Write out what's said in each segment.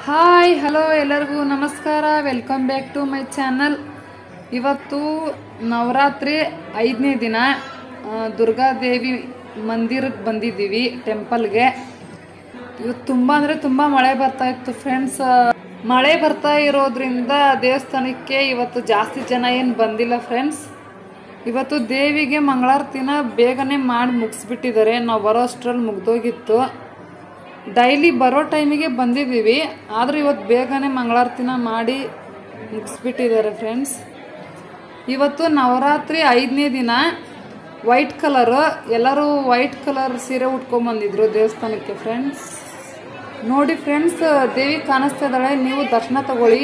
hi hello ಎಲ್ಲರಿಗೂ ನಮಸ್ಕಾರ welcome back to my channel ಇವತ್ತು ನವರಾತ್ರಿ ಐದನೇ ದಿನ ಆ, ದುರ್ಗಾದೇವಿ ಮಂದಿರಕ್ಕೆ ಬಂದಿದ್ದೀವಿ ಟೆಂಪಲ್ಗೆ ಇವತ್ತು ತುಂಬ ಅಂದರೆ ತುಂಬ ಮಳೆ ಬರ್ತಾ ಇತ್ತು ಫ್ರೆಂಡ್ಸ್ ಮಳೆ ಬರ್ತಾ ಇರೋದ್ರಿಂದ ದೇವಸ್ಥಾನಕ್ಕೆ ಇವತ್ತು ಜಾಸ್ತಿ ಜನ ಏನು ಬಂದಿಲ್ಲ ಫ್ರೆಂಡ್ಸ್ ಇವತ್ತು ದೇವಿಗೆ ಮಂಗಳಾರತಿನ ಬೇಗನೆ ಮಾಡಿ ಮುಗಿಸ್ಬಿಟ್ಟಿದ್ದಾರೆ ನಾವು ಬರೋ ಅಷ್ಟರಲ್ಲಿ ಮುಗ್ದೋಗಿತ್ತು ಡೈಲಿ ಬರೋ ಟೈಮಿಗೆ ಬಂದಿದ್ದೀವಿ ಆದರೂ ಇವತ್ತು ಬೇಗನೆ ಮಂಗಳಾರತಿನ ಮಾಡಿ ಮುಗಿಸ್ಬಿಟ್ಟಿದ್ದಾರೆ ಫ್ರೆಂಡ್ಸ್ ಇವತ್ತು ನವರಾತ್ರಿ ಐದನೇ ದಿನ ವೈಟ್ ಕಲರು ಎಲ್ಲರೂ ವೈಟ್ ಕಲರ್ ಸೀರೆ ಉಟ್ಕೊಂಬಂದಿದ್ರು ದೇವಸ್ಥಾನಕ್ಕೆ ಫ್ರೆಂಡ್ಸ್ ನೋಡಿ ಫ್ರೆಂಡ್ಸ್ ದೇವಿ ಕಾಣಿಸ್ತಾ ಇದ್ದಾಳೆ ನೀವು ದರ್ಶನ ತಗೊಳ್ಳಿ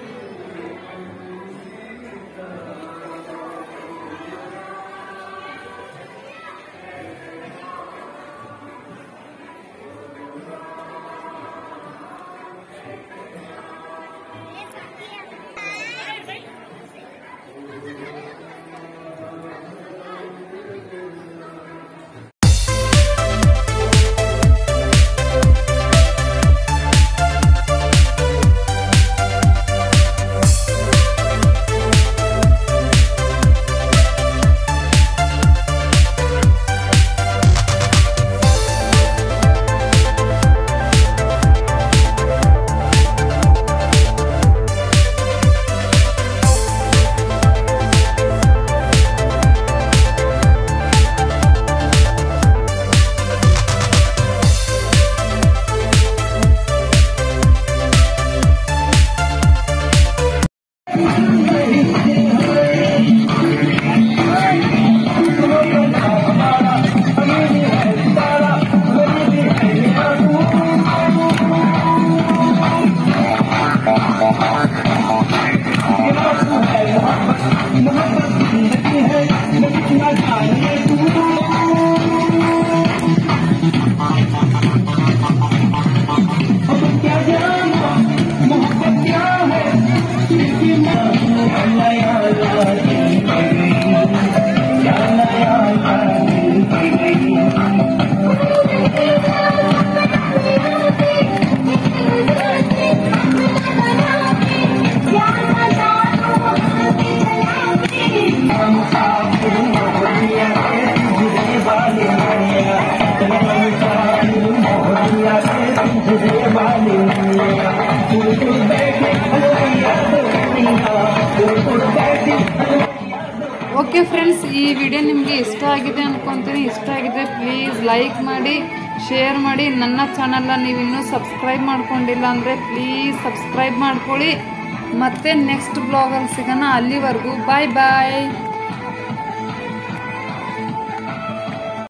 ಓಕೆ ಫ್ರೆಂಡ್ಸ್ ಈ ವಿಡಿಯೋ ನಿಮಗೆ ಇಷ್ಟ ಆಗಿದೆ ಅನ್ಕೊಂತೀನಿ ಇಷ್ಟ ಆಗಿದೆ ಪ್ಲೀಸ್ ಲೈಕ್ ಮಾಡಿ ಶೇರ್ ಮಾಡಿ ನನ್ನ ಚಾನಲ್ನ ನೀವು ಇನ್ನೂ ಸಬ್ಸ್ಕ್ರೈಬ್ ಮಾಡ್ಕೊಂಡಿಲ್ಲ ಅಂದರೆ ಪ್ಲೀಸ್ ಸಬ್ಸ್ಕ್ರೈಬ್ ಮಾಡ್ಕೊಳ್ಳಿ ಮತ್ತೆ ನೆಕ್ಸ್ಟ್ ಬ್ಲಾಗಲ್ಲಿ ಸಿಗೋಣ ಅಲ್ಲಿವರೆಗೂ ಬಾಯ್ ಬಾಯ್